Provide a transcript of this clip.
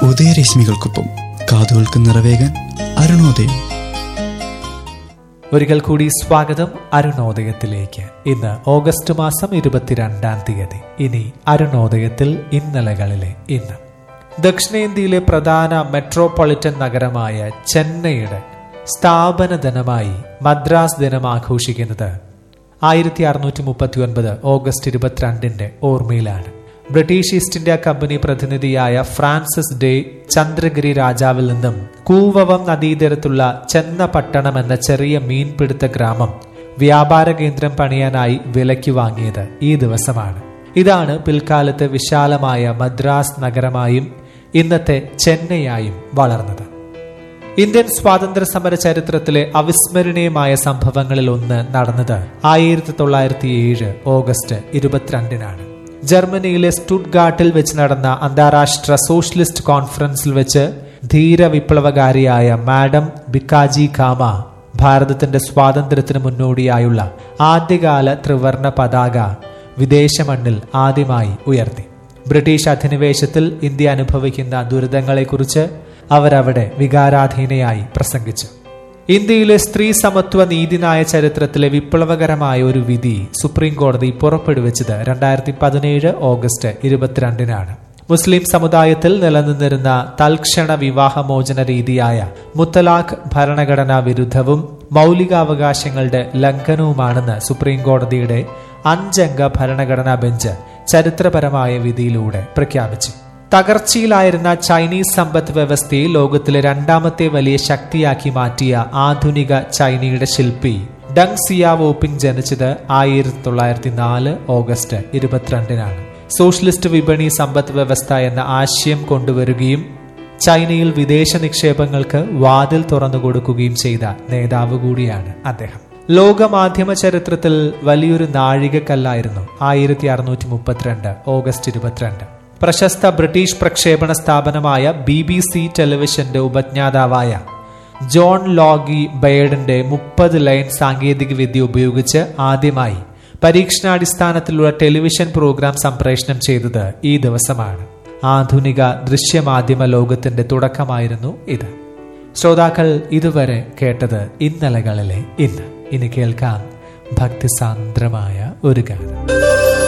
ഉദയരശ്മികൾക്കൊപ്പം കാതുകൾക്ക് നിറവേകാൻ അരുണോദയം ഒരിക്കൽ കൂടി സ്വാഗതം അരുണോദയത്തിലേക്ക് ഇന്ന് ഓഗസ്റ്റ് മാസം ഇരുപത്തിരണ്ടാം തീയതി ഇനി അരുണോദയത്തിൽ ഇന്നലകളിലെ ഇന്ന് ദക്ഷിണേന്ത്യയിലെ പ്രധാന മെട്രോപൊളിറ്റൻ നഗരമായ ചെന്നൈയുടെ സ്ഥാപന ദിനമായി മദ്രാസ് ദിനം ആഘോഷിക്കുന്നത് ആയിരത്തി അറുന്നൂറ്റി മുപ്പത്തി ഒൻപത് ഓഗസ്റ്റ് ഇരുപത്തിരണ്ടിന്റെ ഓർമ്മയിലാണ് ബ്രിട്ടീഷ് ഈസ്റ്റ് ഇന്ത്യ കമ്പനി പ്രതിനിധിയായ ഫ്രാൻസിസ് ഡേ ചന്ദ്രഗിരി രാജാവിൽ നിന്നും കൂവവം നദീതീരത്തുള്ള ചെന്നപട്ടണം എന്ന ചെറിയ മീൻപിടുത്ത ഗ്രാമം വ്യാപാര കേന്ദ്രം പണിയാനായി വിലയ്ക്ക് വാങ്ങിയത് ഈ ദിവസമാണ് ഇതാണ് പിൽക്കാലത്ത് വിശാലമായ മദ്രാസ് നഗരമായും ഇന്നത്തെ ചെന്നൈയായും വളർന്നത് ഇന്ത്യൻ സ്വാതന്ത്ര്യ സമര ചരിത്രത്തിലെ അവിസ്മരണീയമായ സംഭവങ്ങളിൽ ഒന്ന് നടന്നത് ആയിരത്തി തൊള്ളായിരത്തി ഏഴ് ഓഗസ്റ്റ് ഇരുപത്തിരണ്ടിനാണ് ജർമ്മനിയിലെ സ്റ്റുഡ്ഗാട്ടിൽ വെച്ച് നടന്ന അന്താരാഷ്ട്ര സോഷ്യലിസ്റ്റ് കോൺഫറൻസിൽ വെച്ച് ധീര വിപ്ലവകാരിയായ മാഡം ബിക്കാജി കാമ ഭാരതത്തിന്റെ സ്വാതന്ത്ര്യത്തിന് മുന്നോടിയായുള്ള ആദ്യകാല ത്രിവർണ പതാക വിദേശ മണ്ണിൽ ആദ്യമായി ഉയർത്തി ബ്രിട്ടീഷ് അധിനിവേശത്തിൽ ഇന്ത്യ അനുഭവിക്കുന്ന ദുരിതങ്ങളെക്കുറിച്ച് അവരവിടെ വികാരാധീനയായി പ്രസംഗിച്ചു ഇന്ത്യയിലെ സ്ത്രീ സമത്വ നീതിന്യായ ചരിത്രത്തിലെ വിപ്ലവകരമായ ഒരു വിധി സുപ്രീം കോടതി പുറപ്പെടുവിച്ചത് രണ്ടായിരത്തി പതിനേഴ് ഓഗസ്റ്റ് ഇരുപത്തിരണ്ടിനാണ് മുസ്ലിം സമുദായത്തിൽ നിലനിന്നിരുന്ന തൽക്ഷണ വിവാഹമോചന രീതിയായ മുത്തലാഖ് ഭരണഘടനാ വിരുദ്ധവും മൗലികാവകാശങ്ങളുടെ ലംഘനവുമാണെന്ന് സുപ്രീം കോടതിയുടെ അഞ്ചംഗ ഭരണഘടനാ ബെഞ്ച് ചരിത്രപരമായ വിധിയിലൂടെ പ്രഖ്യാപിച്ചു തകർച്ചയിലായിരുന്ന ചൈനീസ് സമ്പദ് വ്യവസ്ഥയെ ലോകത്തിലെ രണ്ടാമത്തെ വലിയ ശക്തിയാക്കി മാറ്റിയ ആധുനിക ചൈനയുടെ ശില്പി ഡങ് സിയാവോപ്പിംഗ് ജനിച്ചത് ആയിരത്തി തൊള്ളായിരത്തി നാല് ഓഗസ്റ്റ് ഇരുപത്തിരണ്ടിനാണ് സോഷ്യലിസ്റ്റ് വിപണി സമ്പദ് വ്യവസ്ഥ എന്ന ആശയം കൊണ്ടുവരികയും ചൈനയിൽ വിദേശ നിക്ഷേപങ്ങൾക്ക് വാതിൽ തുറന്നു കൊടുക്കുകയും ചെയ്ത നേതാവ് കൂടിയാണ് അദ്ദേഹം ലോക മാധ്യമ ചരിത്രത്തിൽ വലിയൊരു നാഴികക്കല്ലായിരുന്നു ആയിരത്തി അറുന്നൂറ്റി മുപ്പത്തിരണ്ട് ഓഗസ്റ്റ് ഇരുപത്തിരണ്ട് പ്രശസ്ത ബ്രിട്ടീഷ് പ്രക്ഷേപണ സ്ഥാപനമായ ബി ബി സി ടെലിവിഷന്റെ ഉപജ്ഞാതാവായ ജോൺ ലോഗി ബേർഡിന്റെ മുപ്പത് ലൈൻ സാങ്കേതിക വിദ്യ ഉപയോഗിച്ച് ആദ്യമായി പരീക്ഷണാടിസ്ഥാനത്തിലുള്ള ടെലിവിഷൻ പ്രോഗ്രാം സംപ്രേഷണം ചെയ്തത് ഈ ദിവസമാണ് ആധുനിക ദൃശ്യമാധ്യമ ലോകത്തിന്റെ തുടക്കമായിരുന്നു ഇത് ശ്രോതാക്കൾ ഇതുവരെ കേട്ടത് ഇന്നലകളിലെ ഇന്ന് ഇനി കേൾക്കാം ഭക്തിസാന്ദ്രമായ ഒരു ഗാനം